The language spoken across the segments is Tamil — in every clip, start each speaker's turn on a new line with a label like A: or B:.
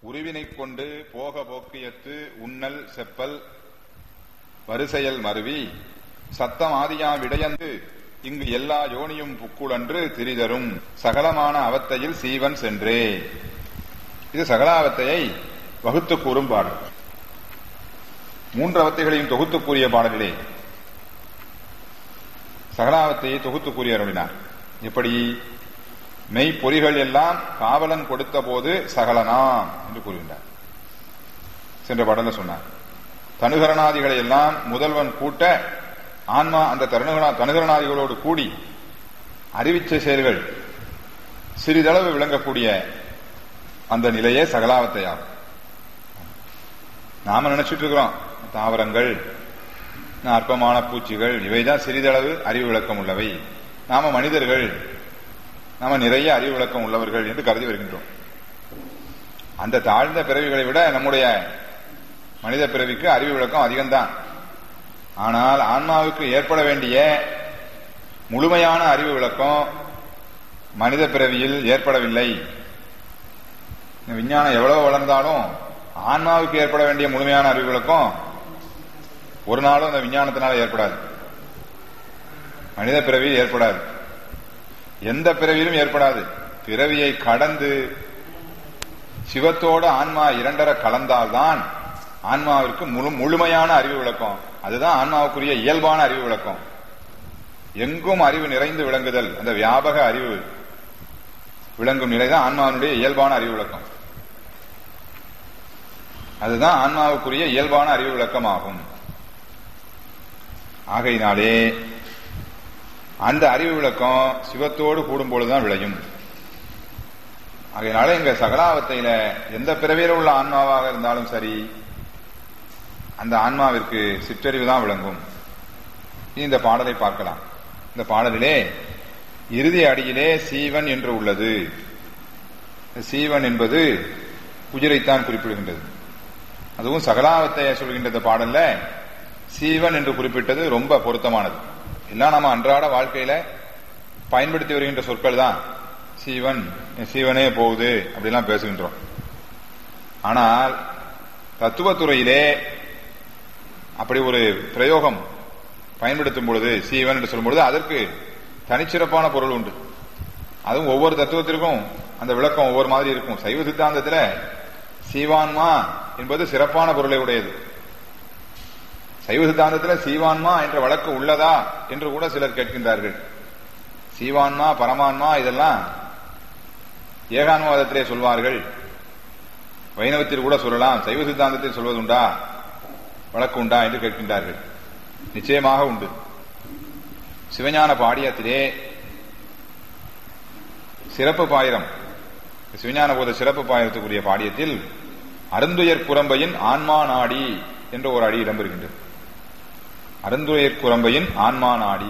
A: உருவினைக் கொண்டு போக போக்கியத்து உண்ணல் செப்பல் வரிசையல் மருவி சத்தம் ஆதியா விடையந்து இங்கு எல்லா யோனியும் புக்குளன்று திரிதரும் சகலமான அவத்தையில் சீவன் சென்றே இது சகலாவத்தையை வகுத்து கூறும் பாடல் மூன்று அவத்தைகளையும் தொகுத்து கூறிய பாடலிலே சகலாவத்தையை தொகுத்து கூறிய அருளினார் எப்படி மெய்ப்பொறிகள் எல்லாம் காவலன் கொடுத்த போது சகலனாம் என்று கூறுகின்றார் சென்ற பாடல சொன்னார் தனுகரணாதிகளை எல்லாம் முதல்வன் கூட்ட ஆன்மா அந்த தருணகனா தனுகரணாதிகளோடு கூடி அறிவிச்ச செயல்கள் சிறிதளவு விளங்கக்கூடிய அந்த நிலையே சகலாவத்தையாகும் நாம நினைச்சிட்டு இருக்கிறோம் தாவரங்கள் அற்பமான பூச்சிகள் இவைதான் சிறிதளவு அறிவு விளக்கம் உள்ளவை நாம மனிதர்கள் நாம நிறைய அறிவு விளக்கம் உள்ளவர்கள் என்று கருதி வருகின்றோம் அந்த தாழ்ந்த பிறவிகளை விட நம்முடைய மனித பிறவிக்கு அறிவு விளக்கம் அதிகம்தான் ஆனால் ஆன்மாவுக்கு ஏற்பட வேண்டிய முழுமையான அறிவு விளக்கம் மனித பிறவியில் ஏற்படவில்லை விஞ்ஞானம் எவ்வளவு வளர்ந்தாலும் ஆன்மாவுக்கு ஏற்பட வேண்டிய முழுமையான அறிவு விளக்கம் ஒரு நாளும் அந்த விஞ்ஞானத்தினால ஏற்படாது மனித பிறவியில் ஏற்படாது எந்த பிறவியிலும் ஏற்படாது பிறவியை கடந்து சிவத்தோடு ஆன்மா இரண்டர கலந்தால்தான் ஆன்மாவிற்கு முழு முழுமையான அறிவு விளக்கம் அதுதான் ஆன்மாவுக்குரிய இயல்பான அறிவு விளக்கம் எங்கும் அறிவு நிறைந்து விளங்குதல் அந்த வியாபக அறிவு விளங்கும் நிலைதான் ஆன்மாவினுடைய இயல்பான அறிவு விளக்கம் அதுதான் ஆன்மாவுக்குரிய இயல்பான அறிவு விளக்கம் ஆகும் ஆகையினாலே அந்த அறிவு விளக்கம் சிவத்தோடு கூடும் பொழுதுதான் விளையும் ஆகையினால இங்க சகலாவத்தையில எந்த பிறவியில் உள்ள ஆன்மாவாக இருந்தாலும் சரி அந்த ஆன்மாவிற்கு சிற்றறிவு தான் விளங்கும் இந்த பாடலை பார்க்கலாம் இந்த பாடலிலே இறுதி அடியிலே சீவன் என்று உள்ளது சீவன் என்பது குஜிரைத்தான் குறிப்பிடுகின்றது அதுவும் சகலாவத்தைய சொல்கின்ற இந்த பாடல்ல சீவன் என்று குறிப்பிட்டது ரொம்ப பொருத்தமானது எல்லாம் நம்ம அன்றாட வாழ்க்கையில பயன்படுத்தி வருகின்ற சொற்கள் தான் சீவன் சீவனே போகுது அப்படிலாம் பேசுகின்றோம் ஆனால் தத்துவத்துறையிலே அப்படி ஒரு பிரயோகம் பயன்படுத்தும் பொழுது சீவன் என்று சொல்லும் பொழுது அதற்கு தனிச்சிறப்பான பொருள் உண்டு அதுவும் ஒவ்வொரு தத்துவத்திற்கும் அந்த விளக்கம் ஒவ்வொரு மாதிரி இருக்கும் சைவ சித்தாந்தத்தில் சீவான்மா என்பது சிறப்பான பொருளை உடையது சைவ சித்தாந்தத்தில் சீவான்மா என்ற வழக்கு உள்ளதா என்று கூட சிலர் கேட்கின்றார்கள் சீவான்மா பரமான்மா இதெல்லாம் ஏகான்வாதத்திலே சொல்வார்கள் வைணவத்தில் கூட சொல்லலாம் சைவ சித்தாந்தத்தில் சொல்வதுண்டா வழக்கு உண்டா என்று கேட்கின்றார்கள் நிச்சயமாக உண்டு சிவஞான பாடியத்திலே சிறப்பு பாயிரம் சிவஞான போத சிறப்பு பாயிரத்துக்குரிய பாடியத்தில் அருந்துயர் குரம்பையின் ஆன்மா நாடி என்ற ஒரு அடி இடம்பெறுகின்றது அருந்துயர் குரம்பையின் ஆன்மா நாடி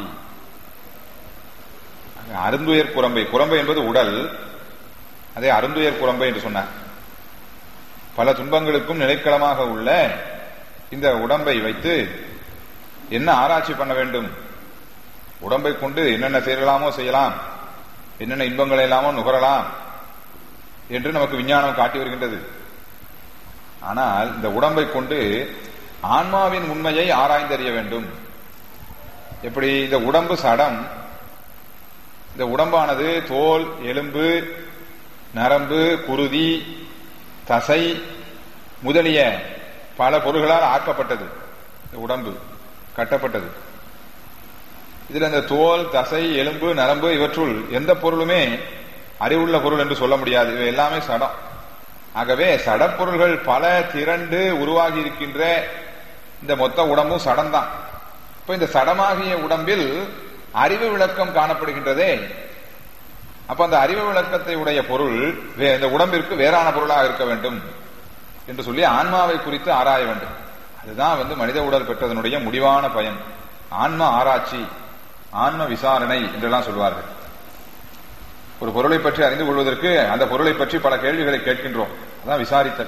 A: அருந்துயர் குரம்பை குரம்பை என்பது உடல் அதே அருந்துயர் குரம்பை என்று சொன்னார் பல துன்பங்களுக்கும் நிலைக்களமாக உள்ள இந்த உடம்பை வைத்து என்ன ஆராய்ச்சி பண்ண வேண்டும் உடம்பை கொண்டு என்னென்ன செய்யலாமோ செய்யலாம் என்னென்ன இன்பங்களை எல்லாமோ நுகரலாம் என்று நமக்கு விஞ்ஞானம் காட்டி வருகின்றது ஆனால் இந்த உடம்பை கொண்டு ஆன்மாவின் உண்மையை ஆராய்ந்தறிய வேண்டும் எப்படி இந்த உடம்பு சடம் இந்த உடம்பானது தோல் எலும்பு நரம்பு குருதி தசை முதலிய பல பொருள்களால் ஆக்கப்பட்டது இந்த உடம்பு கட்டப்பட்டது இதுல இந்த தோல் தசை எலும்பு நரம்பு இவற்றுள் எந்த பொருளுமே அறிவுள்ள பொருள் என்று சொல்ல முடியாது இவை எல்லாமே சடம் ஆகவே சடப்பொருள்கள் பல திரண்டு உருவாகி இருக்கின்ற இந்த மொத்த உடம்பும் சடம்தான் இப்ப இந்த சடமாகிய உடம்பில் அறிவு விளக்கம் காணப்படுகின்றதே அப்ப அந்த அறிவு விளக்கத்தை உடைய பொருள் இந்த உடம்பிற்கு வேறான பொருளாக இருக்க வேண்டும் என்று சொல்லி ஆன்மாவை குறித்து ஆராய வேண்டும் அதுதான் வந்து மனித உடல் பெற்றதனுடைய முடிவான பயன் ஆன்ம ஆராய்ச்சி ஆன்ம விசாரணை என்றெல்லாம் சொல்வார்கள் ஒரு பொருளை பற்றி அறிந்து கொள்வதற்கு அந்த பொருளை பற்றி பல கேள்விகளை கேட்கின்றோம் அதான் விசாரித்தல்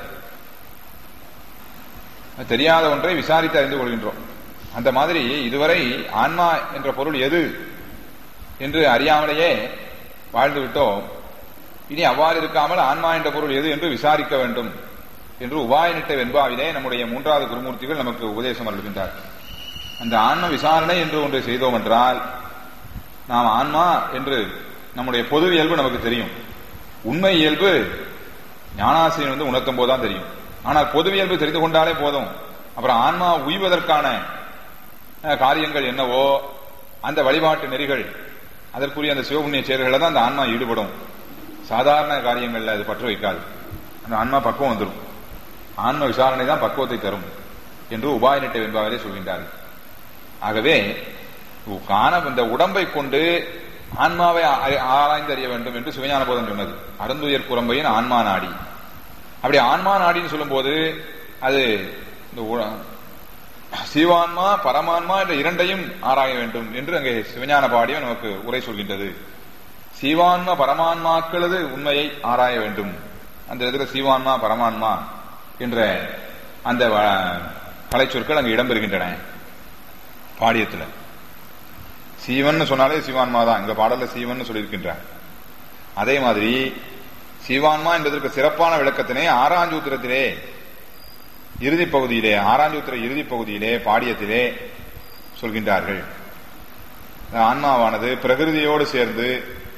A: தெரியாத ஒன்றை விசாரித்து அறிந்து கொள்கின்றோம் அந்த மாதிரி இதுவரை ஆன்மா என்ற பொருள் எது என்று அறியாமலேயே வாழ்ந்து விட்டோம் இனி அவ்வாறு இருக்காமல் ஆன்மா என்ற பொருள் எது என்று விசாரிக்க வேண்டும் என்று உபாயனிட்ட வெண்பாவிலே நம்முடைய மூன்றாவது குருமூர்த்திகள் நமக்கு உபதேசம் அருள்கின்றார் அந்த ஆன்ம விசாரணை என்று ஒன்றை செய்தோம் என்றால் நாம் ஆன்மா என்று நம்முடைய பொது இயல்பு நமக்கு தெரியும் உண்மை இயல்பு ஞானாசிரியர் வந்து உணர்த்தும் போதுதான் தெரியும் ஆனால் பொது இயல்பு தெரிந்து கொண்டாலே போதும் அப்புறம் ஆன்மா உய்வதற்கான அஹ், காரியங்கள் என்னவோ அந்த வழிபாட்டு நெறிகள் அதற்குரிய அந்த சிவபுண்ணிய செயல்களில் தான் அந்த ஆன்மா ஈடுபடும் சாதாரண காரியங்கள்ல அது பற்று வைக்காது அந்த ஆன்மா பக்குவம் வந்துடும் ஆன்ம விசாரணை தான் பக்குவத்தை தரும் என்று உபாயனிட்ட வெண்பாவிலே சொல்கின்றார்கள் ஆகவே காண இந்த உடம்பை கொண்டு ஆன்மாவை ஆ- ஆராய்ந்து அறிய வேண்டும் என்று சிவஞான போதம் சொன்னது அருந்துயர் குரம்பையின் ஆன்மா நாடி அப்படி ஆன்மா நாடின்னு சொல்லும்போது அது இந்த உ- சீவான்மா பரமான்மா என்ற இரண்டையும் ஆராய வேண்டும் என்று அங்கே சிவஞான பாடியம் நமக்கு உரை சொல்கின்றது சீவான்ம பரமான்மாக்களது உண்மையை ஆராய வேண்டும் அந்த இடத்துல சீவான்மா பரமான்மா என்ற அந்த வ- கலைச்சொற்கள் அங்கு இடம்பெறுகின்றன பாடியத்துல சீவன் சொன்னாலே சிவான்மா தான் இந்த பாடல்ல சீவன் சொல்லியிருக்கின்றார் அதே மாதிரி சிவான்மா என்பதற்கு சிறப்பான விளக்கத்தினை ஆறாஞ்சூத்திரத்திலே இறுதி பகுதியிலே ஆறாஞ்சூத்திர இறுதி பகுதியிலே பாடியத்திலே சொல்கின்றார்கள் இந்த ஆன்மாவானது பிரகிருதியோடு சேர்ந்து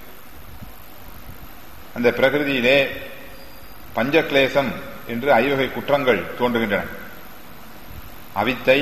A: அந்த பிரகிருதியிலே பஞ்சக்லேசம் என்று ஐவகை குற்றங்கள் தோன்றுகின்றன அவித்தை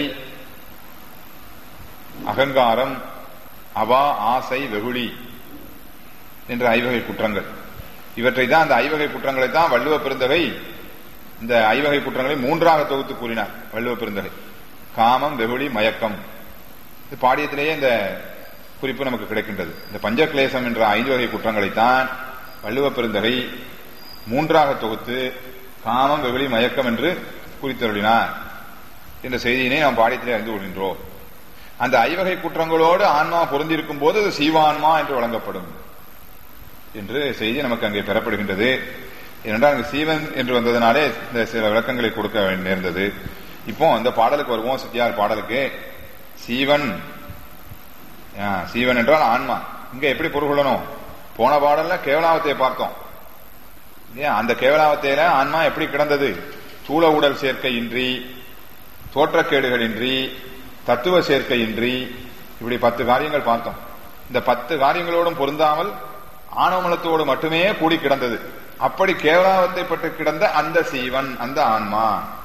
A: அகங்காரம் அவா ஆசை வெகுளி என்ற ஐவகை குற்றங்கள் இவற்றை தான் அந்த ஐவகை குற்றங்களை தான் வள்ளுவ பெருந்தகை இந்த ஐவகை குற்றங்களை மூன்றாக தொகுத்து கூறினார் வள்ளுவ பெருந்தகை காமம் வெகுளி மயக்கம் இது பாடியத்திலேயே இந்த குறிப்பு நமக்கு கிடைக்கின்றது இந்த பஞ்சக்லேசம் என்ற ஐந்து வகை குற்றங்களைத்தான் வள்ளுவ பெருந்தகை மூன்றாக தொகுத்து காமம் வெகுளி மயக்கம் என்று குறித்தருளினார் என்ற செய்தியினை நாம் பாடியத்திலே அறிந்து கொள்கின்றோம் அந்த ஐவகை குற்றங்களோடு ஆன்மா பொருந்திருக்கும் போது அது சீவான்மா என்று வழங்கப்படும் என்று செய்தி நமக்கு அங்கே பெறப்படுகின்றது ஏனென்றால் அங்கு சீவன் என்று வந்ததனாலே இந்த சில விளக்கங்களை கொடுக்க வேண்டி நேர்ந்தது இப்போ இந்த பாடலுக்கு வருவோம் சித்தியார் பாடலுக்கு சீவன் ஆ, சீவன் என்றால் ஆன்மா இங்க எப்படி பொருள் கொள்ளணும் போன பாடல்ல கேவலாவத்தை பார்த்தோம் இல்லையா அந்த கேவலாவத்தையில ஆன்மா எப்படி கிடந்தது தூள உடல் சேர்க்கையின்றி தோற்றக்கேடுகளின்றி தத்துவ சேர்க்கையின்றி இப்படி பத்து காரியங்கள் பார்த்தோம் இந்த பத்து காரியங்களோடும் பொருந்தாமல் ஆணவமலத்தோடு மட்டுமே கூடி கிடந்தது அப்படி கேவலாவத்தை பட்டு கிடந்த அந்த சீவன் அந்த ஆன்மா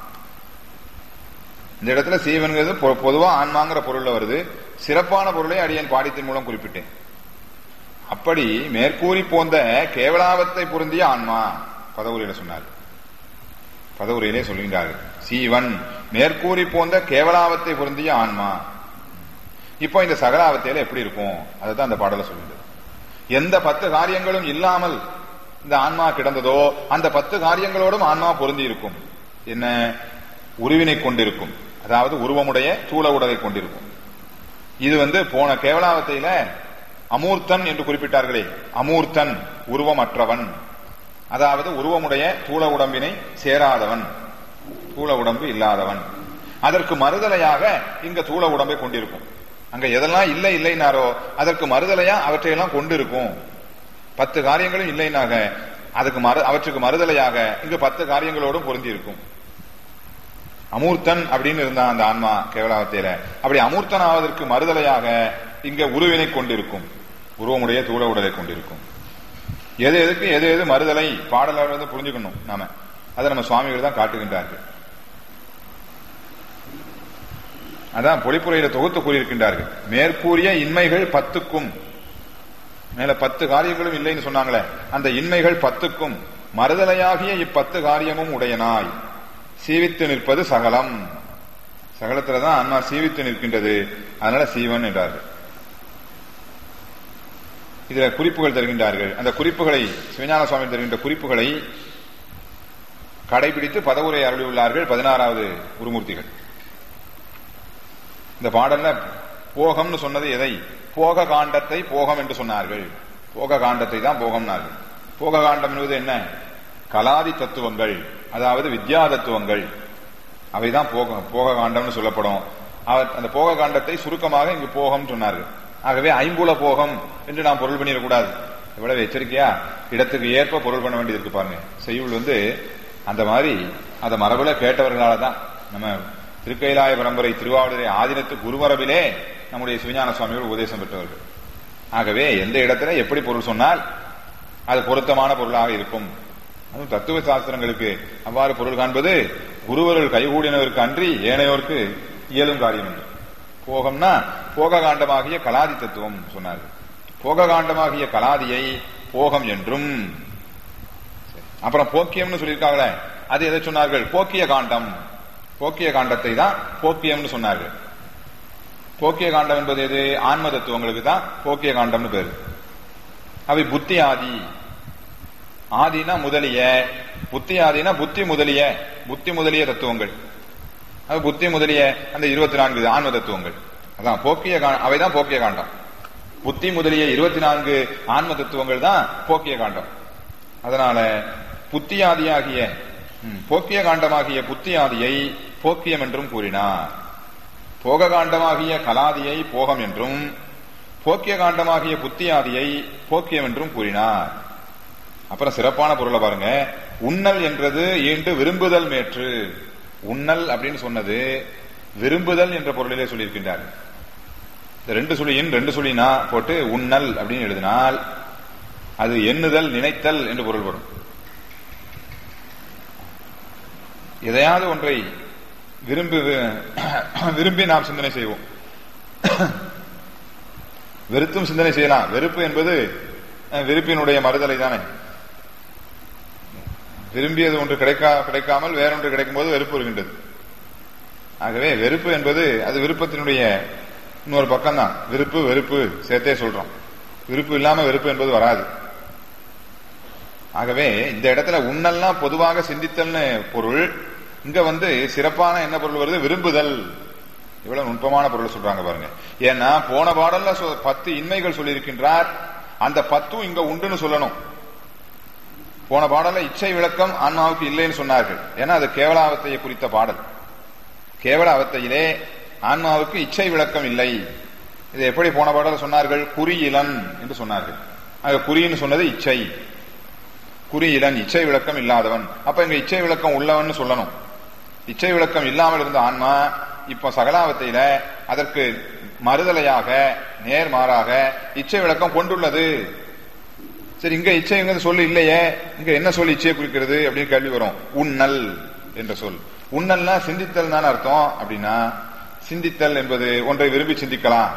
A: இந்த இடத்துல சீவன்கிறது பொ- பொதுவா ஆன்மாங்கிற பொருள்ல வருது சிறப்பான பொருளை அடியன் பாடித்தின் மூலம் குறிப்பிட்டேன் அப்படி மேற்கூறி போந்த கேவலாவத்தை பொருந்திய ஆன்மா பதவுரையில சொன்னார் பதவுரையிலே சொல்கின்றார்கள் சீவன் மேற்கூறி போந்த கேவலாவத்தை பொருந்திய ஆன்மா இப்போ இந்த சகலாவத்தையில எப்படி இருக்கும் அதுதான் அந்த பாடல சொல்லுது எந்த பத்து காரியங்களும் இல்லாமல் இந்த ஆன்மா கிடந்ததோ அந்த பத்து காரியங்களோடும் ஆன்மா பொருந்தி இருக்கும் என்ன உருவினை கொண்டிருக்கும் அதாவது உருவமுடைய தூள உடலை கொண்டிருக்கும் இது வந்து போன கேவலாவத்தையில அமூர்த்தன் என்று குறிப்பிட்டார்களே அமூர்த்தன் உருவமற்றவன் அதாவது உருவமுடைய தூள உடம்பினை சேராதவன் தூள உடம்பு இல்லாதவன் அதற்கு மறுதலையாக இங்க தூள உடம்பை கொண்டிருக்கும் அங்க எதெல்லாம் இல்லை இல்லைனாரோ அதற்கு மறுதலையா அவற்றையெல்லாம் கொண்டிருக்கும் பத்து காரியங்களும் இல்லைனாக அதுக்கு மறு அவற்றுக்கு மறுதலையாக இங்கு பத்து காரியங்களோடும் பொருந்தி இருக்கும் அமூர்த்தன் அப்படின்னு இருந்தான் அந்த ஆன்மா கேவலாவத்தையில அப்படி அமூர்த்தன் ஆவதற்கு மறுதலையாக இங்க உருவினை கொண்டிருக்கும் உருவமுடைய தூள உடலை கொண்டிருக்கும் எது எதுக்கு எது எது மறுதலை பாடலாளர் வந்து புரிஞ்சுக்கணும் நாம அதை நம்ம சுவாமிகள் தான் காட்டுகின்றார்கள் அதான் பொழிப்புரையில தொகுத்து கூறியிருக்கின்றார்கள் மேற்கூறிய இன்மைகள் பத்துக்கும் மேல பத்து காரியங்களும் இல்லைன்னு சொன்னாங்களே அந்த இன்மைகள் பத்துக்கும் மறுதலையாகிய இப்பத்து காரியமும் உடையனாய் சீவித்து நிற்பது சகலம் சகலத்துலதான் ஆன்மா சீவித்து நிற்கின்றது அதனால சீவன் என்றார்கள் இதுல குறிப்புகள் தருகின்றார்கள் அந்த குறிப்புகளை சிவஞான சுவாமி தருகின்ற குறிப்புகளை கடைபிடித்து பதவுரை அருளியுள்ளார்கள் பதினாறாவது குருமூர்த்திகள் இந்த பாடல்ல போகம்னு சொன்னது எதை போக காண்டத்தை போகம் என்று சொன்னார்கள் போக காண்டத்தை தான் போகம்னார்கள் போக காண்டம் என்பது என்ன கலாதி தத்துவங்கள் அதாவது வித்யா தத்துவங்கள் அவைதான் போக போக காண்டம்னு சொல்லப்படும் அவர் அந்த போக காண்டத்தை சுருக்கமாக இங்கு போகம் சொன்னார்கள் ஆகவே ஐம்புல போகம் என்று நாம் பொருள் பண்ணிடக்கூடாது எவ்வளவு எச்சரிக்கையா இடத்துக்கு ஏற்ப பொருள் பண்ண வேண்டியது இருக்கு பாருங்க செய்யுள் வந்து அந்த மாதிரி அந்த மரபுல கேட்டவர்களால தான் நம்ம திருக்கைலாய பரம்பரை திருவாவூரை ஆதினத்து குருமரபிலே நம்முடைய சிவஞான சுவாமிகள் உபதேசம் பெற்றவர்கள் ஆகவே எந்த இடத்துல எப்படி பொருள் சொன்னால் அது பொருத்தமான பொருளாக இருக்கும் அதுவும் தத்துவ சாஸ்திரங்களுக்கு அவ்வாறு பொருள் காண்பது குருவர்கள் கைகூடினவருக்கு அன்றி ஏனையோருக்கு இயலும் காரியம் என்று போகம்னா போக காண்டமாகிய கலாதி தத்துவம் சொன்னார்கள் போக காண்டமாகிய கலாதியை போகம் என்றும் அப்புறம் போக்கியம்னு சொல்லியிருக்காங்களே அது எதை சொன்னார்கள் போக்கிய காண்டம் போக்கிய காண்டத்தை தான் போக்கியம்னு சொன்னார்கள் போக்கிய காண்டம் என்பது எது ஆன்ம தத்துவங்களுக்கு தான் போக்கிய காண்டம்னு பேரு அவை புத்தி ஆதி ஆதினா முதலிய புத்தி ஆதினா புத்தி முதலிய புத்தி முதலிய தத்துவங்கள் அது புத்தி முதலிய அந்த இருபத்தி நான்கு ஆன்ம தத்துவங்கள் அதான் போக்கிய அவைதான் போக்கிய காண்டம் புத்தி முதலிய இருபத்தி நான்கு ஆன்ம தத்துவங்கள் தான் போக்கிய காண்டம் அதனால புத்தியாதியாகிய போக்கிய காண்டமாகிய புத்தியாதியை போக்கியம் என்றும் கூறினார் போக காண்டமாகிய கலாதியை போகம் என்றும் போக்கிய காண்டமாகிய புத்தியாதியை போக்கியம் என்றும் கூறினார் அப்புறம் சிறப்பான பொருளை பாருங்க உண்ணல் என்றது ஈண்டு விரும்புதல் மேற்று உண்ணல் அப்படின்னு சொன்னது விரும்புதல் என்ற பொருளிலே சொல்லியிருக்கின்றார் இந்த ரெண்டு சுழியின் ரெண்டு சுழினா போட்டு உண்ணல் அப்படின்னு எழுதினால் அது எண்ணுதல் நினைத்தல் என்று பொருள் வரும் எதையாவது ஒன்றை விரும்பி விரும்பி நாம் சிந்தனை செய்வோம் வெறுத்தும் சிந்தனை செய்யலாம் வெறுப்பு என்பது வெறுப்பினுடைய மறுதலை தானே விரும்பியது ஒன்று கிடைக்கா கிடைக்காமல் வேறொன்று கிடைக்கும் போது வெறுப்பு வருகின்றது ஆகவே வெறுப்பு என்பது அது விருப்பத்தினுடைய இன்னொரு பக்கம் தான் விருப்பு வெறுப்பு சேர்த்தே சொல்றோம் விருப்பு இல்லாம வெறுப்பு என்பது வராது ஆகவே இந்த இடத்துல உன்னெல்லாம் பொதுவாக சிந்தித்தல்னு பொருள் இங்க வந்து சிறப்பான என்ன பொருள் வருது விரும்புதல் இவ்வளவு நுட்பமான பொருள் சொல்றாங்க பாருங்க ஏன்னா போன பாடல்ல பத்து இன்மைகள் சொல்லியிருக்கின்றார் அந்த பத்தும் இங்க உண்டுன்னு சொல்லணும் போன பாடல்ல இச்சை விளக்கம் ஆன்மாவுக்கு இல்லைன்னு சொன்னார்கள் ஏன்னா அது கேவலாவத்தையை குறித்த பாடல் கேவல அவத்தையிலே ஆன்மாவுக்கு இச்சை விளக்கம் இல்லை இது எப்படி போன பாடல் சொன்னார்கள் குறியிலன் என்று சொன்னார்கள் அங்க குறின்னு சொன்னது இச்சை குறியிலன் இச்சை விளக்கம் இல்லாதவன் அப்ப இங்க இச்சை விளக்கம் உள்ளவன் சொல்லணும் இச்சை விளக்கம் இல்லாமல் இருந்த ஆன்மா இப்ப சகலாவத்தையில அதற்கு மறுதலையாக நேர்மாறாக இச்சை விளக்கம் கொண்டுள்ளது சரி இங்க இச்சைங்கிறது சொல்லு இல்லையே இங்க என்ன சொல் இச்சையை குறிக்கிறது அப்படின்னு கேள்வி வரும் உண்ணல் என்ற சொல் உண்ணல்னா சிந்தித்தல் தான் அர்த்தம் அப்படின்னா சிந்தித்தல் என்பது ஒன்றை விரும்பி சிந்திக்கலாம்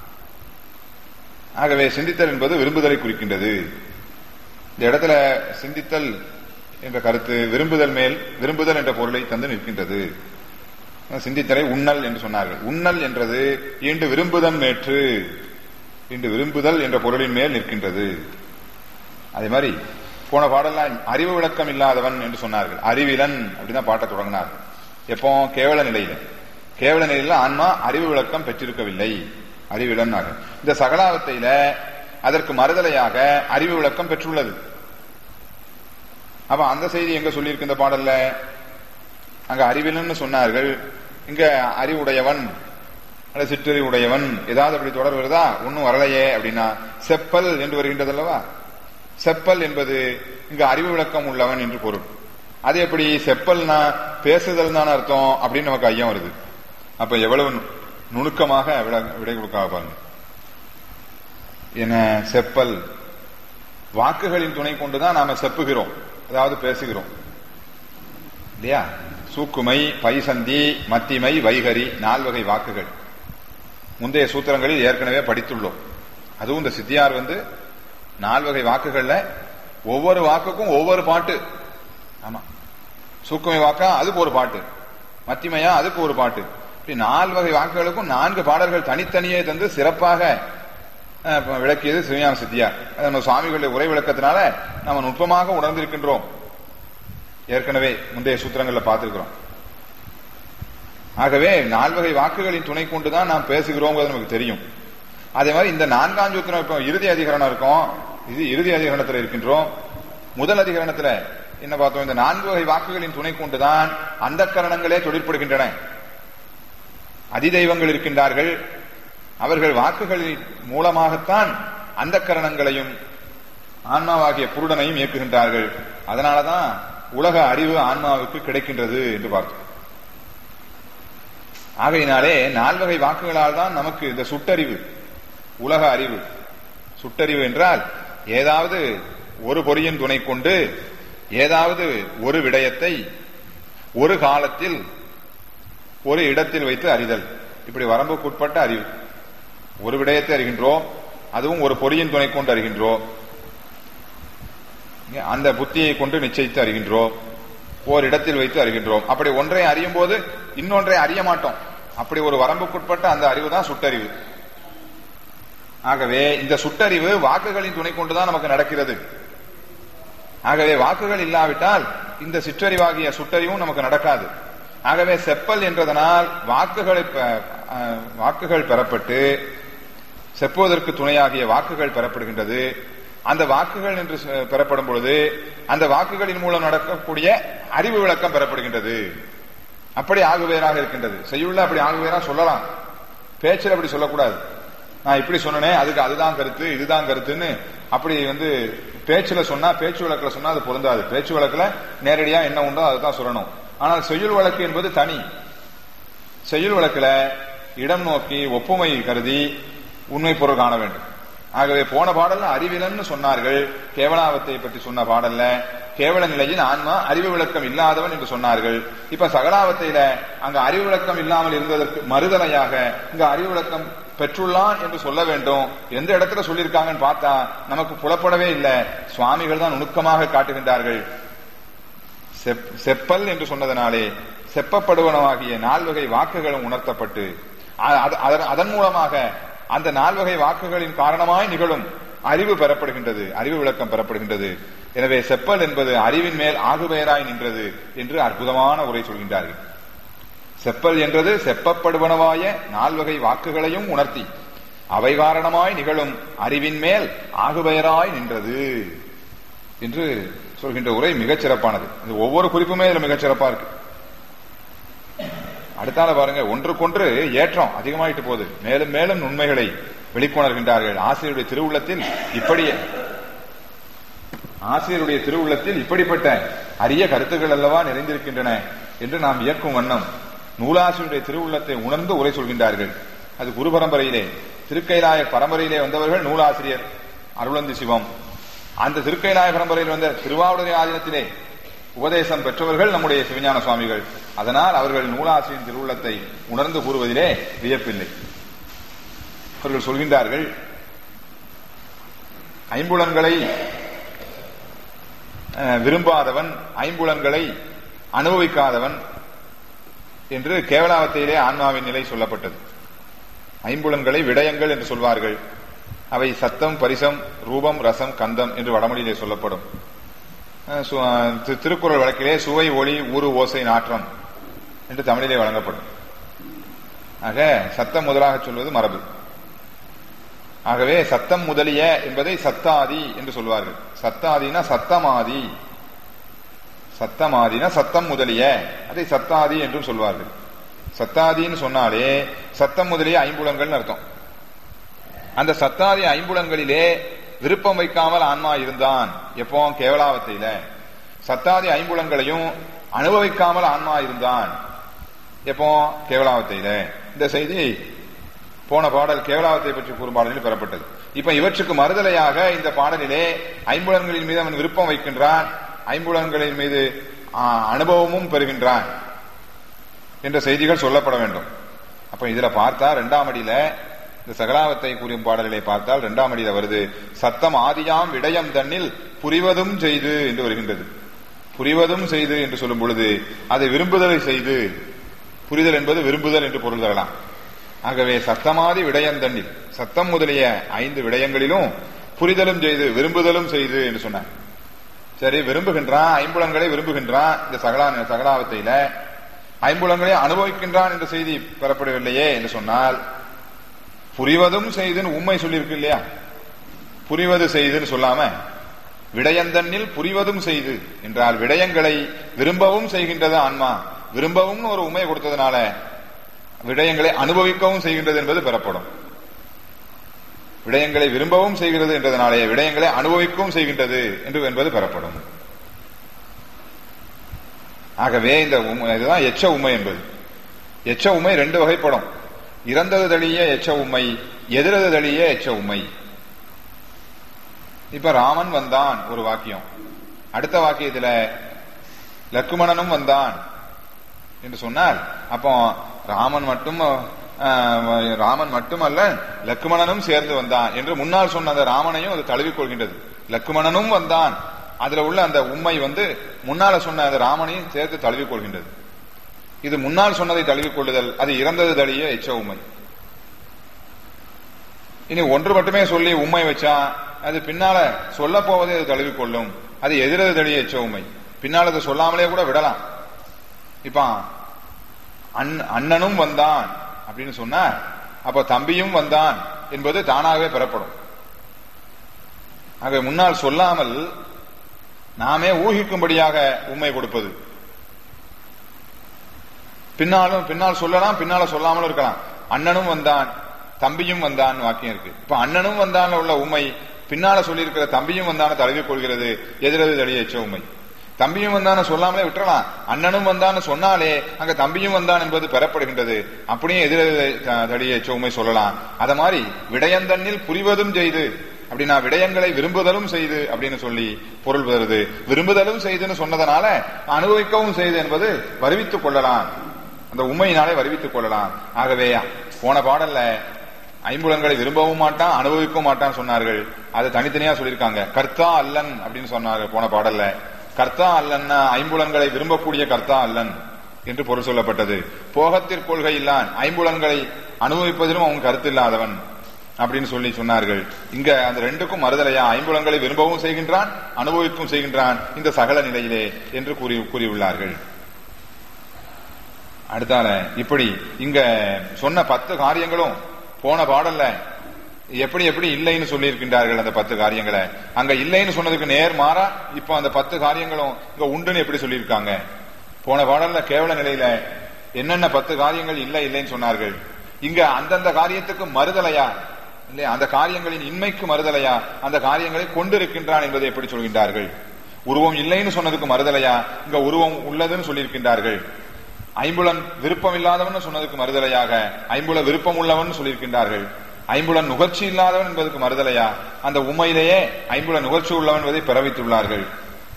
A: ஆகவே சிந்தித்தல் என்பது விரும்புதலை குறிக்கின்றது இந்த இடத்துல சிந்தித்தல் என்ற கருத்து விரும்புதல் மேல் விரும்புதல் என்ற பொருளை தந்து நிற்கின்றது சிந்தித்தலை உண்ணல் என்று சொன்னார்கள் உண்ணல் என்றது ஈண்டு விரும்புதல் மேற்று ஈண்டு விரும்புதல் என்ற பொருளின் மேல் நிற்கின்றது அதே மாதிரி போன பாடலாம் அறிவு விளக்கம் இல்லாதவன் என்று சொன்னார்கள் அறிவிலன் அப்படிதான் பாட்ட தொடங்கினார்கள் எப்போ கேவல நிலையில கேவல நிலையில ஆன்மா அறிவு விளக்கம் பெற்றிருக்கவில்லை அறிவிலன் இந்த சகலாவத்தையில அதற்கு மறுதலையாக அறிவு விளக்கம் பெற்றுள்ளது அப்ப அந்த செய்தி எங்க சொல்லியிருக்கு இந்த பாடல்ல அங்க அறிவிலன்னு சொன்னார்கள் இங்க அறிவுடையவன் அல்லது சிற்றறிவுடையவன் ஏதாவது அப்படி தொடர் வருதா ஒன்னும் வரலையே அப்படின்னா செப்பல் என்று வருகின்றது அல்லவா செப்பல் என்பது இங்க அறிவு விளக்கம் உள்ளவன் என்று பொருள் அது எப்படி செப்பல்னா பேசுதல் தான் அர்த்தம் அப்படின்னு நமக்கு ஐயம் வருது அப்ப எவ்வளவு நுணுக்கமாக விடை கொடுக்க பாருங்க என்ன செப்பல் வாக்குகளின் துணை கொண்டுதான் நாம செப்புகிறோம் அதாவது பேசுகிறோம் இல்லையா சூக்குமை பைசந்தி மத்திமை வைகரி நால்வகை வாக்குகள் முந்தைய சூத்திரங்களில் ஏற்கனவே படித்துள்ளோம் அதுவும் இந்த சித்தியார் வந்து நால்வகை வாக்குகள்ல ஒவ்வொரு வாக்குக்கும் ஒவ்வொரு பாட்டு ஆமா சூக்குமை வாக்கா அதுக்கு ஒரு பாட்டு மத்திமையா அதுக்கு ஒரு பாட்டு இப்படி நால்வகை வாக்குகளுக்கும் நான்கு பாடல்கள் தனித்தனியே தந்து சிறப்பாக விளக்கியது சிவஞான சித்தியார் நம்ம சுவாமிகளுடைய உரை விளக்கத்தினால நம்ம நுட்பமாக உணர்ந்திருக்கின்றோம் ஏற்கனவே முந்தைய சூத்திரங்கள்ல பார்த்திருக்கிறோம் ஆகவே நால்வகை வாக்குகளின் துணை கொண்டுதான் நாம் பேசுகிறோம் நமக்கு தெரியும் அதே மாதிரி இந்த நான்காம் சூத்திரம் இப்போ இறுதி அதிகரணம் இருக்கும் இது இறுதி அதிகரணத்தில் இருக்கின்றோம் முதல் அதிகரணத்துல என்ன பார்த்தோம் இந்த நான்கு வகை வாக்குகளின் துணை கொண்டுதான் அந்த கரணங்களே தொழிற்படுகின்றன அதிதெய்வங்கள் இருக்கின்றார்கள் அவர்கள் வாக்குகளின் மூலமாகத்தான் அந்த கரணங்களையும் ஆன்மாவாகிய புருடனையும் இயக்குகின்றார்கள் அதனாலதான் உலக அறிவு ஆன்மாவுக்கு கிடைக்கின்றது என்று பார்த்தோம் ஆகையினாலே நால்வகை வாக்குகளால் தான் நமக்கு இந்த சுட்டறிவு உலக அறிவு சுட்டறிவு என்றால் ஏதாவது ஒரு பொறியின் துணை கொண்டு ஏதாவது ஒரு விடயத்தை ஒரு காலத்தில் ஒரு இடத்தில் வைத்து அறிதல் இப்படி வரம்புக்குட்பட்ட அறிவு ஒரு விடயத்தை அறிகின்றோம் அதுவும் ஒரு பொறியின் துணை கொண்டு அறிகின்றோம் அந்த புத்தியை கொண்டு நிச்சயித்து அறிகின்றோம் ஓரிடத்தில் வைத்து அறிகின்றோம் அப்படி ஒன்றை அறியும் போது இன்னொன்றை அறிய மாட்டோம் அப்படி ஒரு வரம்புக்குட்பட்ட அந்த அறிவு தான் சுட்டறிவு ஆகவே இந்த சுட்டறிவு வாக்குகளின் துணை கொண்டுதான் நமக்கு நடக்கிறது ஆகவே வாக்குகள் இல்லாவிட்டால் இந்த சிற்றறிவாகிய சுட்டறிவும் நமக்கு நடக்காது ஆகவே செப்பல் என்றதனால் வாக்குகளை வாக்குகள் பெறப்பட்டு செப்புவதற்கு துணையாகிய வாக்குகள் பெறப்படுகின்றது அந்த வாக்குகள் என்று பெறப்படும் பொழுது அந்த வாக்குகளின் மூலம் நடக்கக்கூடிய அறிவு விளக்கம் பெறப்படுகின்றது அப்படி ஆகுவேராக இருக்கின்றது செய்யுள்ள அப்படி ஆகுவேரா சொல்லலாம் பேச்சில் அப்படி சொல்லக்கூடாது நான் இப்படி சொன்னேன் அதுக்கு அதுதான் கருத்து இதுதான் கருத்துன்னு அப்படி வந்து பேச்சுல சொன்னா பேச்சு வழக்கில் சொன்னா அது பொருந்தாது பேச்சு வழக்கில் நேரடியா என்ன உண்டோ அதுதான் சொல்லணும் ஆனால் செய்யுள் வழக்கு என்பது தனி செய்யுள் வழக்கில் இடம் நோக்கி ஒப்புமை கருதி உண்மை பொருள் காண வேண்டும் ஆகவே போன பாடல்ல அறிவிலன்னு சொன்னார்கள் கேவலாவத்தை பற்றி சொன்ன பாடல்ல கேவல நிலையில் ஆன்மா அறிவு விளக்கம் இல்லாதவன் என்று சொன்னார்கள் இப்ப சகலாவத்தையில அங்க அறிவு விளக்கம் இல்லாமல் இருந்ததற்கு மறுதலையாக இங்க அறிவு விளக்கம் பெற்றுள்ளான் என்று சொல்ல வேண்டும் எந்த இடத்துல சொல்லியிருக்காங்கன்னு பார்த்தா நமக்கு புலப்படவே இல்லை சுவாமிகள் தான் நுணுக்கமாக காட்டுகின்றார்கள் செப்பல் என்று சொன்னதனாலே செப்பப்படுவனவாகிய நால்வகை வாக்குகளும் உணர்த்தப்பட்டு அதன் மூலமாக அந்த நால்வகை வாக்குகளின் காரணமாய் நிகழும் அறிவு பெறப்படுகின்றது அறிவு விளக்கம் பெறப்படுகின்றது எனவே செப்பல் என்பது அறிவின் மேல் ஆகுபெயராய் நின்றது என்று அற்புதமான உரை சொல்கின்றார்கள் செப்பல் என்றது செப்பப்படுவனவாய நால்வகை வாக்குகளையும் உணர்த்தி அவை காரணமாய் நிகழும் அறிவின் மேல் ஆகுபெயராய் நின்றது என்று சொல்கின்ற உரை மிகச் சிறப்பானது இது ஒவ்வொரு குறிப்புமே இதுல மிகச் சிறப்பா இருக்கு அடுத்தால பாருங்க ஒன்றுக்கொன்று ஏற்றம் அதிகமாயிட்டு போகுது மேலும் மேலும் உண்மைகளை வெளிக்கொணர்கின்றார்கள் ஆசிரியருடைய திருவுள்ளத்தில் இப்படி ஆசிரியருடைய திருவுள்ளத்தில் இப்படிப்பட்ட அரிய கருத்துக்கள் அல்லவா நிறைந்திருக்கின்றன என்று நாம் இயக்கும் வண்ணம் நூலாசிரியருடைய திருவுள்ளத்தை உணர்ந்து உரை சொல்கின்றார்கள் அது குரு பரம்பரையிலே திருக்கைலாய பரம்பரையிலே வந்தவர்கள் நூலாசிரியர் அருளந்தி சிவம் அந்த திருக்கைலாய பரம்பரையில் வந்த திருவாவூரை ஆதீனத்திலே உபதேசம் பெற்றவர்கள் நம்முடைய சிவஞான சுவாமிகள் அதனால் அவர்கள் நூலாசிரியின் திருவுள்ளத்தை உணர்ந்து கூறுவதிலே வியப்பில்லை அவர்கள் சொல்கின்றார்கள் ஐம்புலன்களை விரும்பாதவன் ஐம்புலன்களை அனுபவிக்காதவன் என்று கேவலாவத்தையிலே ஆன்மாவின் நிலை சொல்லப்பட்டது ஐம்புலன்களை விடயங்கள் என்று சொல்வார்கள் அவை சத்தம் பரிசம் ரூபம் ரசம் கந்தம் என்று வடமொழியிலே சொல்லப்படும் திருக்குறள் வழக்கிலே சுவை ஒளி ஊறு ஓசை நாற்றம் என்று தமிழிலே வழங்கப்படும் ஆக சத்தம் முதலாக சொல்வது மரபு ஆகவே சத்தம் முதலிய என்பதை சத்தாதி என்று சொல்வார்கள் சத்தாதினா சத்தமாதி சத்தமாதினா சத்தம் முதலிய அதை சத்தாதி என்றும் சொல்வார்கள் சத்தாதின்னு சொன்னாலே சத்தம் முதலிய ஐம்புலங்கள் அர்த்தம் அந்த சத்தாதி ஐம்புலங்களிலே விருப்பம் வைக்காமல் ஆன்மா இருந்தான் எப்போ கேவலாவத்தையில சத்தாதி ஐம்புலங்களையும் அனுபவிக்காமல் ஆன்மா இருந்தான் எப்போ கேவலாவத்தையில இந்த செய்தி போன பாடல் கேவலாவத்தை பற்றி கூறும் பாடலில் பெறப்பட்டது இப்ப இவற்றுக்கு மறுதலையாக இந்த பாடலிலே ஐம்புலன்களின் மீது அவன் விருப்பம் வைக்கின்றான் ஐம்புலன்களின் மீது அனுபவமும் பெறுகின்றான் என்ற செய்திகள் சொல்லப்பட வேண்டும் அப்ப இதுல பார்த்தா ரெண்டாம் அடியில இந்த சகலாவத்தை கூறியும் பாடல்களை பார்த்தால் இரண்டாம் அடியில வருது சத்தம் ஆதியாம் விடயம் தன்னில் புரிவதும் செய்து என்று வருகின்றது புரிவதும் செய்து என்று சொல்லும் பொழுது அதை விரும்புதலை செய்து புரிதல் என்பது விரும்புதல் என்று பொருள் தரலாம் ஆகவே சத்தமாதி விடயம் தன்னில் சத்தம் முதலிய ஐந்து விடயங்களிலும் புரிதலும் செய்து விரும்புதலும் செய்து என்று சொன்னார் சரி விரும்புகின்றான் ஐம்புலன்களை விரும்புகின்றான் இந்த சகலா சகலாவத்தையில ஐம்புலன்களை அனுபவிக்கின்றான் என்ற செய்தி பெறப்படவில்லையே என்று சொன்னால் புரிவதும் செய்துன்னு உண்மை சொல்லியிருக்கு இல்லையா புரிவது செய்துன்னு சொல்லாம விடயந்தன்னில் புரிவதும் செய்து என்றால் விடயங்களை விரும்பவும் செய்கின்றது ஆன்மா விரும்பவும் ஒரு உண்மையை கொடுத்ததுனால விடயங்களை அனுபவிக்கவும் செய்கின்றது என்பது பெறப்படும் விடயங்களை விரும்பவும் செய்கிறது என்றதனாலே விடயங்களை அனுபவிக்கவும் செய்கின்றது என்று என்பது பெறப்படும் ஆகவே இந்த உண்மை இதுதான் எச்ச உண்மை என்பது எச்ச உண்மை ரெண்டு வகைப்படும் இறந்தது தழிய எச்ச உண்மை எதிரது தழிய எச்ச உண்மை இப்ப ராமன் வந்தான் ஒரு வாக்கியம் அடுத்த வாக்கியத்துல லக்குமணனும் வந்தான் என்று சொன்னால் அப்போ ராமன் மட்டும் ஆஹ், ராமன் மட்டுமல்ல லக்குமணனும் சேர்ந்து வந்தான் என்று முன்னால் சொன்ன அந்த ராமனையும் அது தழுவிக் கொள்கின்றது லக்குமணனும் வந்தான் அதுல உள்ள அந்த உண்மை வந்து முன்னால சொன்ன அந்த ராமனையும் சேர்த்து தழுவிக் கொள்கின்றது இது முன்னால் சொன்னதை தழுவிக் கொள்ளுதல் அது இறந்தது தழிய எச்ச உண்மை இனி ஒன்று மட்டுமே சொல்லி உண்மை வச்சா அது பின்னால சொல்ல போவதை அது தழுவிக் கொள்ளும் அது எதிரது தழிய எச்ச உண்மை பின்னால் அதை சொல்லாமலே கூட விடலாம் இப்ப அண்ண- அண்ணனும் வந்தான் அப்படின்னு சொன்னா அப்ப தம்பியும் வந்தான் என்பது தானாகவே பெறப்படும் ஆக முன்னால் சொல்லாமல் நாமே ஊகிக்கும்படியாக உண்மை கொடுப்பது பின்னாலும் பின்னால் சொல்லலாம் பின்னால சொல்லாமலும் இருக்கலாம் அண்ணனும் வந்தான் தம்பியும் வந்தான் வாக்கியம் இருக்கு இப்ப அண்ணனும் வந்தான் உள்ள உண்மை பின்னால சொல்லியிருக்கிற தம்பியும் வந்தான தழுவிக் கொள்கிறது எதிரது தழிய எச்ச உண்மை தம்பியும் வந்தான சொல்லாமலே விட்டுறலாம் அண்ணனும் வந்தான்னு சொன்னாலே அங்க தம்பியும் வந்தான் என்பது பெறப்படுகின்றது அப்படியே எதிரது த- தழிய எச்ச உண்மை சொல்லலாம் அத மாதிரி விடயந்தன்னில் புரிவதும் செய்து அப்படின்னா விடயங்களை விரும்புதலும் செய்து அப்படின்னு சொல்லி பொருள் வருது விரும்புதலும் செய்துன்னு சொன்னதனால அனுபவிக்கவும் செய்து என்பது வருவித்துக் கொள்ளலாம் அந்த உண்மையினாலே வருவித்துக் கொள்ளலாம் ஆகவே போன பாடல்ல ஐம்புலன்களை விரும்பவும் மாட்டான் அனுபவிக்கவும் மாட்டான் சொன்னார்கள் அது தனித்தனியா சொல்லியிருக்காங்க கர்த்தா அல்லன் அப்படின்னு சொன்னார்கள் போன பாடல்ல கர்த்தா அல்லன்னா ஐம்புலன்களை விரும்பக்கூடிய கர்த்தா அல்லன் என்று பொருள் சொல்லப்பட்டது போகத்திற் கொள்கை இல்லான் ஐம்புலன்களை அனுபவிப்பதிலும் அவன் கருத்து இல்லாதவன் அப்படின்னு சொல்லி சொன்னார்கள் இங்க அந்த ரெண்டுக்கும் மறுதலையா ஐம்புலன்களை விரும்பவும் செய்கின்றான் அனுபவிக்கும் செய்கின்றான் இந்த சகல நிலையிலே என்று கூறி கூறியுள்ளார்கள் அடுத்தால இப்படி இங்க சொன்ன பத்து காரியங்களும் போன பாடல்ல எப்படி எப்படி இல்லைன்னு சொல்லி இருக்கின்றார்கள் அந்த பத்து காரியங்களை அங்க இல்லைன்னு சொன்னதுக்கு நேர் மாறா இப்ப அந்த பத்து காரியங்களும் இங்க உண்டுன்னு எப்படி சொல்லியிருக்காங்க போன பாடல்ல கேவல நிலையில என்னென்ன பத்து காரியங்கள் இல்லை இல்லைன்னு சொன்னார்கள் இங்க அந்தந்த காரியத்துக்கு மறுதலையா இல்லையா அந்த காரியங்களின் இன்மைக்கு மறுதலையா அந்த காரியங்களை கொண்டிருக்கின்றான் என்பதை எப்படி சொல்கின்றார்கள் உருவம் இல்லைன்னு சொன்னதுக்கு மறுதலையா இங்க உருவம் உள்ளதுன்னு சொல்லியிருக்கின்றார்கள் ஐம்புலன் விருப்பம் இல்லாதவன் சொன்னதுக்கு மறுதலையாக ஐம்புல விருப்பம் உள்ளவன் சொல்லியிருக்கின்றார்கள் ஐம்புலன் நுகர்ச்சி இல்லாதவன் என்பதற்கு மறுதலையா அந்த உண்மையிலேயே ஐம்புல நுகர்ச்சி உள்ளவன் என்பதை பிறவித்துள்ளார்கள்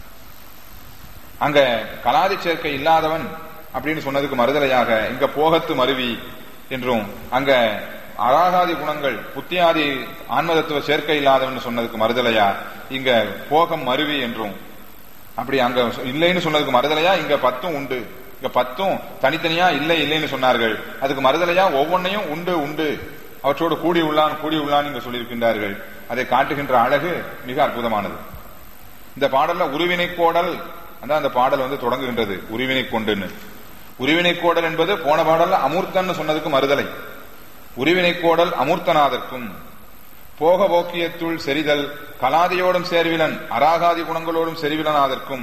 A: அங்க கலாதி சேர்க்கை இல்லாதவன் அப்படின்னு சொன்னதுக்கு மறுதலையாக இங்க போகத்து மருவி என்றும் அங்க அராகாதி குணங்கள் புத்தியாதி ஆன்மதத்துவ சேர்க்கை இல்லாதவன் சொன்னதுக்கு மறுதலையா இங்க போகம் மருவி என்றும் அப்படி அங்க இல்லைன்னு சொன்னதுக்கு மறுதலையா இங்க பத்தும் உண்டு இங்க பத்தும் தனித்தனியா இல்லை இல்லைன்னு சொன்னார்கள் அதுக்கு மறுதலையா ஒவ்வொன்னையும் உண்டு உண்டு அவற்றோடு கூடி உள்ளான் கூடி உள்ளான் இங்க சொல்லியிருக்கின்றார்கள் அதை காட்டுகின்ற அழகு மிக அற்புதமானது இந்த பாடல்ல உருவினை கோடல் அதான் அந்த பாடல் வந்து தொடங்குகின்றது உருவினை கொண்டுன்னு உருவினை கோடல் என்பது போன பாடல்ல அமூர்த்தன்னு சொன்னதுக்கு மறுதலை உருவினை கோடல் அமூர்த்தனாதற்கும் போக போக்கியத்துள் செறிதல் கலாதியோடும் சேர்விலன் அராகாதி குணங்களோடும் செறிவிலனாதற்கும்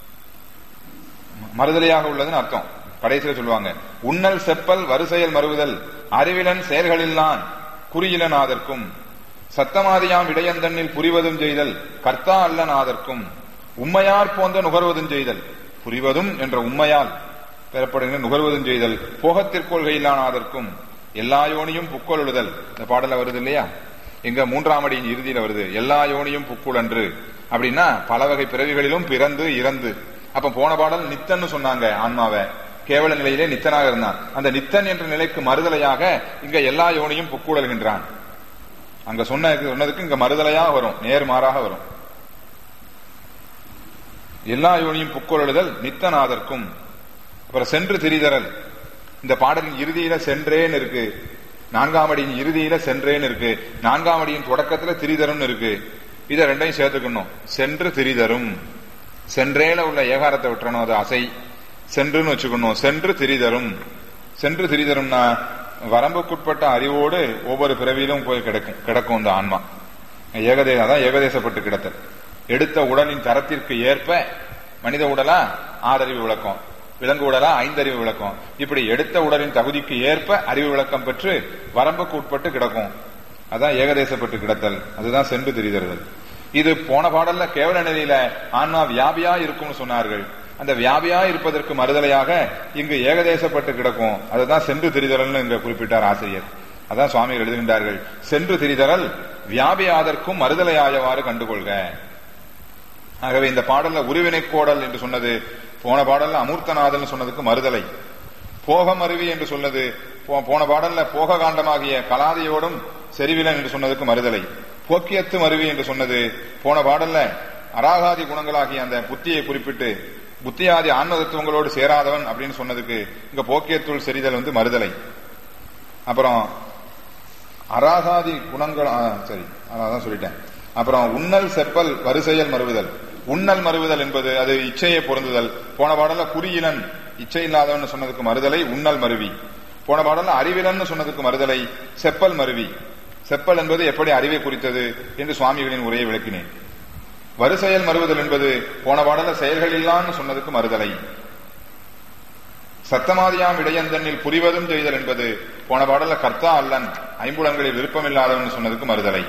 A: மறுதலையாக உள்ளதுன்னு அர்த்தம் கடைசியில சொல்லுவாங்க உன்னல் செப்பல் வரிசையல் மறுவுதல் அறிவிலன் செயல்களில்லான் குறியிலன் ஆதற்கும் சத்தமாதியாம் இடையந்தண்ணில் புரிவதும் செய்தல் கர்த்தா அல்லன் ஆதற்கும் உண்மையார் போன்ற நுகர்வதும் செய்தல் புரிவதும் என்ற உண்மையால் பெறப்படுகின்ற நுகர்வதும் செய்தல் போகத்திற்கொள்கையிலான ஆதற்கும் எல்லா யோனியும் புக்கொழுதல் இந்த பாடல வருது இல்லையா எங்க மூன்றாம் அடியின் இறுதியில வருது எல்லா யோனியும் புக்குழன்று அப்படின்னா பல வகை பிறவிகளிலும் பிறந்து இறந்து அப்ப போன பாடல் நித்தன்னு சொன்னாங்க ஆன்மாவை கேவல நிலையிலே நித்தனாக இருந்தான் அந்த நித்தன் என்ற நிலைக்கு மறுதலையாக இங்க எல்லா யோனியும் புக்கூடல்கின்றான் அங்க சொன்ன சொன்னதுக்கு இங்க மறுதலையாக வரும் நேர்மாறாக வரும் எல்லா யோனியும் புக்கொழுதல் நித்தனாதற்கும் அப்புறம் சென்று திரிதரல் இந்த பாடலின் இறுதியில சென்றேன்னு இருக்கு நான்காம் அடியின் இறுதியில சென்றேன்னு இருக்கு நான்காம் அடியின் தொடக்கத்துல திரிதரும் இருக்கு இதை ரெண்டையும் சேர்த்துக்கணும் சென்று திரிதரும் சென்றேல உள்ள ஏகாரத்தை விட்டுறணும் அது அசை சென்றுன்னு வச்சுக்கணும் சென்று திரிதரும் சென்று திரிதரும்னா வரம்புக்குட்பட்ட அறிவோடு ஒவ்வொரு பிறவியிலும் போய் கிடக்கும் கிடக்கும் இந்த ஆன்மா ஏகதேச அதான் ஏகதேசப்பட்டு கிடத்தல் எடுத்த உடலின் தரத்திற்கு ஏற்ப மனித உடலா ஆறறிவு விளக்கம் விலங்கு உடலா ஐந்தறிவு விளக்கம் இப்படி எடுத்த உடலின் தகுதிக்கு ஏற்ப அறிவு விளக்கம் பெற்று வரம்புக்கு உட்பட்டு கிடக்கும் அதான் ஏகதேசப்பட்டு கிடத்தல் அதுதான் சென்று திரிதறுதல் இது போன பாடல்ல கேவல நிலையில ஆன்மா வியாபியா இருக்கும்னு சொன்னார்கள் அந்த வியாபியா இருப்பதற்கு மறுதலையாக இங்கு ஏகதேசப்பட்டு கிடக்கும் அதுதான் சென்று திரிதரல்னு இங்க குறிப்பிட்டார் ஆசிரியர் அதான் சுவாமிகள் எழுதுகின்றார்கள் சென்று திரிதரல் வியாபியாதற்கும் மறுதலையாயவாறு கண்டுகொள்க ஆகவே இந்த பாடல்ல உருவினை கோடல் என்று சொன்னது போன பாடல்ல அமூர்த்தநாதன் சொன்னதுக்கு மறுதலை போகம் அருவி என்று சொன்னது போ- போன பாடல்ல போக காண்டமாகிய கலாதியோடும் செறிவிலன் என்று சொன்னதுக்கு மறுதலை போக்கியத்து மருவி என்று சொன்னது போன பாடல்ல அராகாதி குணங்களாகிய அந்த புத்தியை குறிப்பிட்டு புத்தியாதி ஆன்மதத்துவங்களோடு சேராதவன் அப்படின்னு சொன்னதுக்கு இங்க போக்கியத்துள் செறிதல் வந்து மறுதலை அப்புறம் அராகாதி குணங்கள் ஆ, சரி அதான் சொல்லிட்டேன் அப்புறம் உன்னல் செப்பல் வரிசையல் மறுவுதல் உன்னல் மறுவுதல் என்பது அது இச்சையை பொருந்துதல் போன பாடல்ல குறியிலன் இச்சை இல்லாதவன் சொன்னதுக்கு மறுதலை உன்னல் மருவி போன பாடல்ல அறிவிலன் சொன்னதுக்கு மறுதலை செப்பல் மருவி செப்பல் என்பது எப்படி அறிவை குறித்தது என்று சுவாமிகளின் உரையை விளக்கினேன் வரிசையல் மறுவுதல் என்பது போன பாடல்ல செயல்கள் இல்லான்னு சொன்னதுக்கு மறுதலை சத்தமாதியாம் இடையந்தனில் புரிவதும் செய்தல் என்பது போன பாடல்ல கர்த்தா அல்லன் ஐம்புலங்களில் விருப்பமில்லாதவன் சொன்னதுக்கு மறுதலை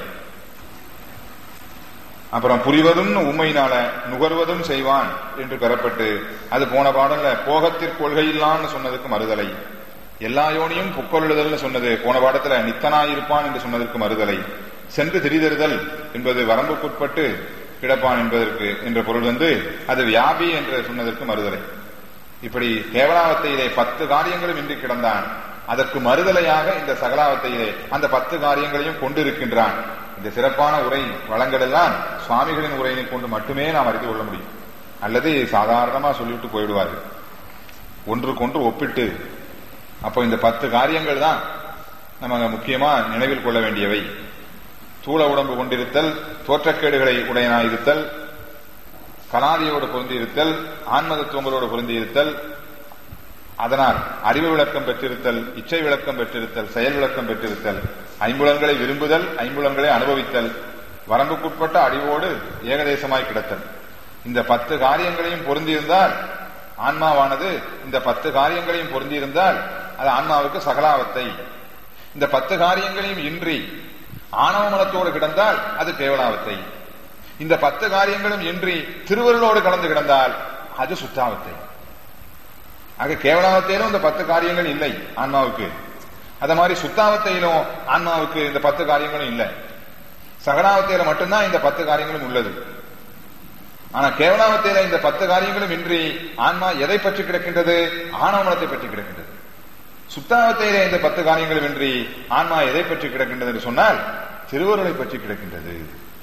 A: அப்புறம் புரிவதும் உண்மையினால நுகர்வதும் செய்வான் என்று பெறப்பட்டு அது போன பாடல்ல போகத்திற் கொள்கையில்லான்னு சொன்னதுக்கு மறுதலை எல்லா யோனியும் புக்கொள்ளுதல்னு சொன்னது போன பாடத்துல நித்தனாயிருப்பான் என்று சொன்னதற்கு மறுதலை சென்று திரிதறுதல் என்பது வரம்புக்குட்பட்டு கிடப்பான் என்பதற்கு என்ற பொருள் வந்து அது வியாபி என்று சொன்னதற்கு மறுதலை இப்படி கேவலாவத்தையிலே பத்து காரியங்களும் இன்றி கிடந்தான் அதற்கு மறுதலையாக இந்த சகலாவத்தையிலே அந்த பத்து காரியங்களையும் கொண்டிருக்கின்றான் இந்த சிறப்பான உரை வளங்கள் எல்லாம் சுவாமிகளின் உரையினை கொண்டு மட்டுமே நாம் அறிந்து கொள்ள முடியும் அல்லது சாதாரணமா சொல்லிவிட்டு போயிடுவார்கள் ஒன்றுக்கொன்று ஒப்பிட்டு அப்போ இந்த பத்து காரியங்கள் தான் நம்ம முக்கியமா நினைவில் கொள்ள வேண்டியவை தூள உடம்பு கொண்டிருத்தல் தோற்றக்கேடுகளை உடையனாயிருத்தல் கலாதியோடு பொருந்தியிருத்தல் ஆன்மதத்துவங்களோடு பொருந்தியிருத்தல் அதனால் அறிவு விளக்கம் பெற்றிருத்தல் இச்சை விளக்கம் பெற்றிருத்தல் செயல் விளக்கம் பெற்றிருத்தல் ஐம்புலன்களை விரும்புதல் ஐம்புலன்களை அனுபவித்தல் வரம்புக்குட்பட்ட அறிவோடு ஏகதேசமாய் கிடத்தல் இந்த பத்து காரியங்களையும் பொருந்தியிருந்தால் ஆன்மாவானது இந்த பத்து காரியங்களையும் பொருந்தியிருந்தால் அது ஆன்மாவுக்கு சகலாவத்தை இந்த பத்து காரியங்களையும் இன்றி ஆணவ மனத்தோடு கிடந்தால் அது கேவலாவத்தை இந்த பத்து காரியங்களும் இன்றி திருவருளோடு கலந்து கிடந்தால் அது சுத்தாவத்தை ஆக கேவலாவத்தையிலும் இந்த பத்து காரியங்கள் இல்லை ஆன்மாவுக்கு அத மாதிரி சுத்தாவத்தையிலும் ஆன்மாவுக்கு இந்த பத்து காரியங்களும் இல்லை சகலாவத்தையில மட்டும்தான் இந்த பத்து காரியங்களும் உள்ளது ஆனா கேவலாவத்தையில இந்த பத்து காரியங்களும் இன்றி ஆன்மா எதை பற்றி கிடக்கின்றது ஆணவமனத்தை பற்றி கிடக்கின்றது சுத்தாவத்தையில இந்த பத்து காரியங்களும் இன்றி ஆன்மா எதை பற்றி கிடக்கின்றது என்று சொன்னால் திருவருளை பற்றி கிடக்கின்றது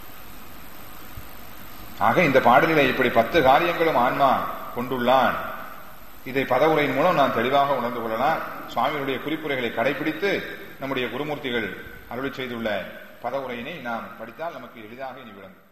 A: ஆக இந்த பாடலிலே இப்படி பத்து காரியங்களும் ஆன்மா கொண்டுள்ளான் இதை பதவுரையின் மூலம் நாம் தெளிவாக உணர்ந்து கொள்ளலாம் சுவாமிகளுடைய குறிப்புரைகளை கடைபிடித்து நம்முடைய குருமூர்த்திகள் அருளி செய்துள்ள பதவுரையினை நாம் படித்தால் நமக்கு எளிதாக இனி விளங்கும்